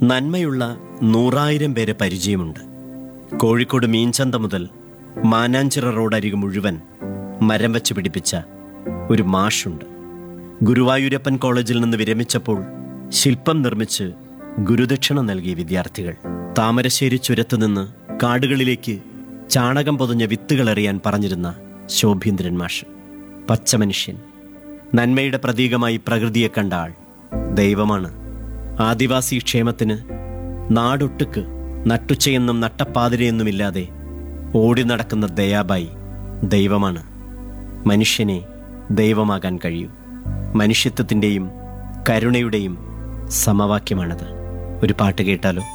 നന്മയുള്ള നൂറായിരം പേരെ പരിചയമുണ്ട് കോഴിക്കോട് മീൻചന്ത മുതൽ മാനാഞ്ചിറ റോഡരികു മുഴുവൻ മരം വെച്ച് പിടിപ്പിച്ച ഒരു മാഷുണ്ട് ഗുരുവായൂരപ്പൻ കോളേജിൽ നിന്ന് വിരമിച്ചപ്പോൾ ശില്പം നിർമ്മിച്ച് ഗുരുദക്ഷിണ നൽകിയ വിദ്യാർത്ഥികൾ താമരശ്ശേരി ചുരത്തു നിന്ന് കാടുകളിലേക്ക് ചാണകം പൊതിഞ്ഞ വിത്തുകൾ എറിയാൻ പറഞ്ഞിരുന്ന ശോഭീന്ദ്രൻ മാഷ് പച്ചമനുഷ്യൻ നന്മയുടെ പ്രതീകമായി പ്രകൃതിയെ കണ്ട ആൾ ദൈവമാണ് ആദിവാസി ക്ഷേമത്തിന് നാടൊട്ടുക്ക് നട്ടുച്ചയെന്നും നട്ടപ്പാതിരയെന്നുമില്ലാതെ ഓടി നടക്കുന്ന ദയാബായി ദൈവമാണ് മനുഷ്യനെ ദൈവമാകാൻ കഴിയൂ മനുഷ്യത്വത്തിൻ്റെയും കരുണയുടെയും സമവാക്യമാണത് ഒരു പാട്ട് കേട്ടാലോ